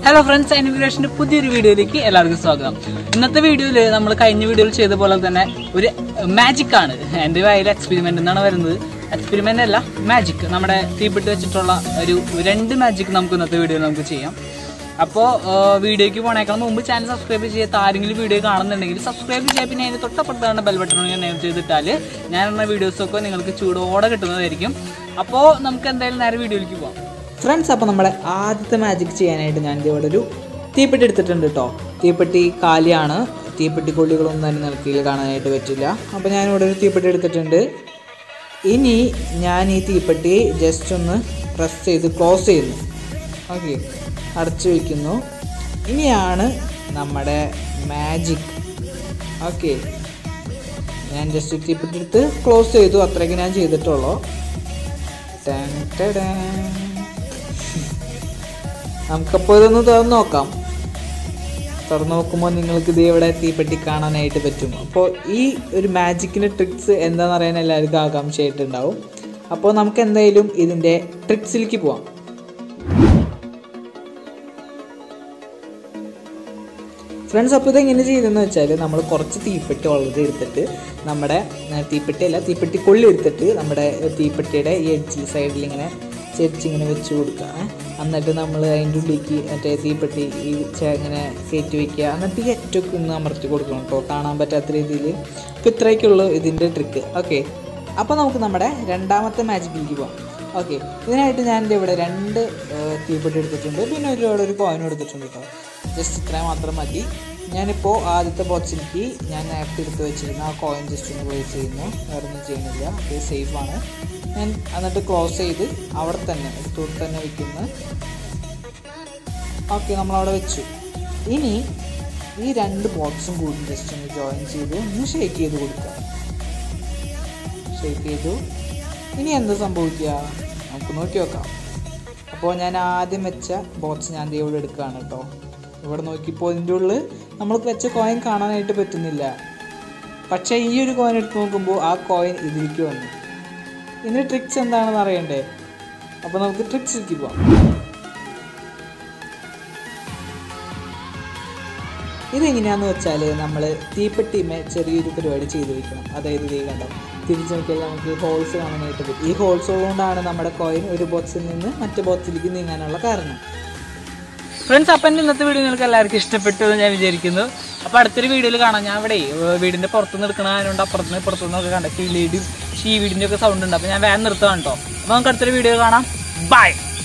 Hello friends ആനിമേഷന്റെ പുതിയൊരു വീഡിയോയിലേക്ക് എല്ലാവർക്കും സ്വാഗതം ഇന്നത്തെ വീഡിയോയിൽ നമ്മൾ കഴിഞ്ഞ വീഡിയോയിൽ ചെയ്ത പോലെ തന്നെ ഒരു മാജിക് ആണ് എൻ്റെ വായിൽ എക്സ്പെരിമെന്റ് എന്നാണ് വരുന്നത് എക്സ്പെരിമെന്റ് അല്ല മാജിക് നമ്മുടെ തീപ്പെട്ടി വെച്ചിട്ടുള്ള ഒരു രണ്ട് മാജിക് നമുക്ക് ഇന്നത്തെ വീഡിയോയിൽ നമുക്ക് ചെയ്യാം അപ്പോൾ വീഡിയോയ്ക്ക് പോണേക്കാൾ മുമ്പ് ചാനൽ സബ്സ്ക്രൈബ് ചെയ്യാത്ത ആരെങ്കിലും വീഡിയോ കാണുന്നുണ്ടെങ്കിൽ സബ്സ്ക്രൈബ് ചെയ്യുക പിന്നെ അതിന് തൊട്ടപ്പുറത്താണ് ബെൽ ബട്ടൺ ഞാൻ നേം ചെയ്തിട്ടാൽ ഞാനുള്ള വീഡിയോസൊക്കെ നിങ്ങൾക്ക് ചൂടോടെ കിട്ടുന്നതായിരിക്കും അപ്പോൾ നമുക്ക് എന്തായാലും നേരെ വീഡിയോയിലേക്ക് പോകാം ഫ്രണ്ട്സ് അപ്പോൾ നമ്മുടെ ആദ്യത്തെ മാജിക് ചെയ്യാനായിട്ട് ഞാൻ ഇവിടെ ഒരു തീപ്പെട്ടി എടുത്തിട്ടുണ്ട് കേട്ടോ തീപ്പെട്ടി കാലിയാണ് തീപ്പെട്ടി കൊള്ളികളൊന്നും തന്നെ നിലക്കിൽ കാണാനായിട്ട് പറ്റില്ല അപ്പോൾ ഞാൻ ഇവിടെ ഒരു തീപ്പെട്ടി എടുത്തിട്ടുണ്ട് ഇനി ഞാൻ ഈ തീപ്പെട്ടി ജസ്റ്റ് ഒന്ന് പ്രസ് ചെയ്ത് ക്ലോസ് ചെയ്യുന്നു ഓക്കെ അടച്ചു വയ്ക്കുന്നു ഇനിയാണ് നമ്മുടെ മാജിക് ഓക്കെ ഞാൻ ജസ്റ്റ് തീപ്പെട്ടി എടുത്ത് ക്ലോസ് ചെയ്തു അത്രയ്ക്ക് ഞാൻ ചെയ്തിട്ടുള്ളൂ ടാൻ ടടാൻ. നമുക്കപ്പോൾ ഇതൊന്ന് തുറന്ന് നോക്കാം തുറന്ന് നോക്കുമ്പോൾ നിങ്ങൾക്ക് ഇത് ഇവിടെ തീപ്പെട്ടി കാണാനായിട്ട് പറ്റും അപ്പോൾ ഈ ഒരു മാജിക്കിൻ്റെ ട്രിക്സ് എന്താണെന്ന് അറിയാൻ എല്ലാവർക്കും ആകാംക്ഷയായിട്ടുണ്ടാവും അപ്പോൾ നമുക്ക് എന്തായാലും ഇതിൻ്റെ ട്രിക്സിലേക്ക് പോവാം ഫ്രണ്ട്സ് അപ്പോൾ ഇതെങ്ങനെ ചെയ്തതെന്ന് വെച്ചാൽ നമ്മൾ കുറച്ച് തീപ്പെട്ടി ഓൾറെഡി എടുത്തിട്ട് നമ്മുടെ ആ, തീപ്പെട്ടി അല്ല തീപ്പെട്ടി കൊള്ളി എടുത്തിട്ട് നമ്മുടെ തീപ്പെട്ടിയുടെ ഈ എഡ്ജിൽ സൈഡിൽ ഇങ്ങനെ ചെരിച്ചിങ്ങനെ വെച്ച് കൊടുക്കുക ഏ. എന്നിട്ട് നമ്മൾ അതിൻ്റെ ഉള്ളിലേക്ക് മറ്റേ തീപ്പെട്ടി ഈ ചെ- ഇങ്ങനെ കയറ്റി വയ്ക്കുക എന്നിട്ട് ഈ അറ്റൊക്കെ ഒന്ന് അമർത്തി കൊടുക്കണം കേട്ടോ കാണാൻ പറ്റാത്ത രീതിയിൽ അപ്പോൾ ഇത്രയൊക്കെയുള്ളൂ ഇതിൻ്റെ ട്രിക്ക് ഓക്കെ അപ്പോൾ നമുക്ക് നമ്മുടെ രണ്ടാമത്തെ മാജിക്കിലേക്ക് പോകാം ഓക്കെ ഇതിനായിട്ട് ഞാൻ ദേ ഇവിടെ രണ്ട് ആ, തീപ്പെട്ടി എടുത്തിട്ടുണ്ട് പിന്നെ ഒരുപാട് ഒരു കോയിനും എടുത്തിട്ടുണ്ട് കേട്ടോ ജസ്റ്റ് ഇത്രയും മാത്രം മതി ഞാനിപ്പോൾ ആദ്യത്തെ ബോക്സിലേക്ക് ഞാൻ നേരത്തെ എടുത്ത് വെച്ചിരുന്ന ആ കോയിൻ ജസ്റ്റ് ഒന്ന് പ്ലേസ് ചെയ്യുന്നു വേറെ ഒന്നും ചെയ്യുന്നില്ല അത് സേഫ് ആണ് ഞാൻ എന്നിട്ട് ക്ലോസ് ചെയ്ത് അവിടെ തന്നെ എടുത്തോട്ട് തന്നെ വെക്കുന്നു ഓക്കെ നമ്മളവിടെ വെച്ചു ഇനി ഈ രണ്ട് ബോക്സും കൂടി ജസ്റ്റ് ഒന്ന് ജോയിൻ ചെയ്ത് ഒന്ന് ഷേക്ക് ചെയ്ത് കൊടുക്കുക ഷേക്ക് ചെയ്തു ഇനി എന്താ സംഭവിക്കുക നമുക്ക് നോക്കി നോക്കാം അപ്പോൾ ഞാൻ ആദ്യം വെച്ച ബോക്സ് ഞാൻ ദേ ഇവിടെ എടുക്കുകയാണ് കേട്ടോ ഇവിടെ നോക്കിയപ്പോൾ ഇതിൻ്റെ ഉള്ളിൽ നമ്മൾക്ക് വെച്ച കോയിൻ കാണാനായിട്ട് പറ്റുന്നില്ല പക്ഷേ ഈ ഒരു കോയിൻ എടുത്ത് നോക്കുമ്പോൾ ആ കോയിൻ ഇതിലേക്ക് വന്നു ഇതിൻ്റെ ട്രിക്സ് എന്താണെന്ന് അറിയണ്ടേ അപ്പോൾ നമുക്ക് ട്രിക്സിലേക്ക് പോവാം ഇതെങ്ങനെയാന്ന് വെച്ചാൽ നമ്മൾ തീപ്പെട്ടിമേ ചെറിയൊരു പരിപാടി ചെയ്ത് വെക്കണം അതായത് ഇത് കണ്ടോ തിരിച്ചു നോക്കിയാൽ നമുക്ക് ഹോൾസ് കാണാനായിട്ട് പറ്റും ഈ ഹോൾസ് ഉള്ളതുകൊണ്ടാണ് നമ്മുടെ കോയിൻ ഒരു ബോക്സിൽ നിന്ന് മറ്റു ബോക്സിലേക്ക് നീങ്ങാനുള്ള കാരണം ഫ്രണ്ട്സ് അപ്പം എൻ്റെ ഇന്നത്തെ വീഡിയോ നിങ്ങൾക്ക് എല്ലാവർക്കും ഇഷ്ടപ്പെട്ടു എന്ന് ഞാൻ വിചാരിക്കുന്നു അപ്പോൾ അടുത്തൊരു വീഡിയോയിൽ കാണാം ഞാൻ ഇവിടെ ഏർ, വീടിൻ്റെ പുറത്ത് നിൽക്കണ ആയതുകൊണ്ട് അപ്പുറത്തുനിന്ന് പുറത്തുനിന്നൊക്കെ കണ്ട കിളിയുടെയും ഷീവീടിൻ്റെ ഒക്കെ സൗണ്ട് ഉണ്ട് അപ്പോൾ ഞാൻ വേഗം നിർത്താം കേട്ടോ അപ്പോൾ നമുക്ക് അടുത്തൊരു വീഡിയോ കാണാം bye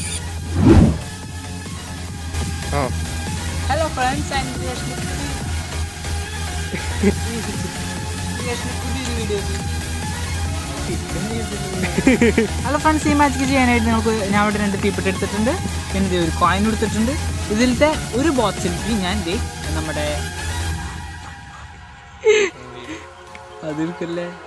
hello friends hello friends ഈ മാജിക് ചെയ്യാനായിട്ട് നിങ്ങൾക്ക് ഞാൻ ഇവിടെ രണ്ട് തീപ്പെട്ടി എടുത്തിട്ടുണ്ട് പിന്നെ ദേ ഒരു കോയിൻ എടുത്തിട്ടുണ്ട് ഇതിലത്തെ ഒരു ബോക്സിലേക്ക് ഞാൻ ദേ നമ്മുടെ അതിൽക്കല്ലേ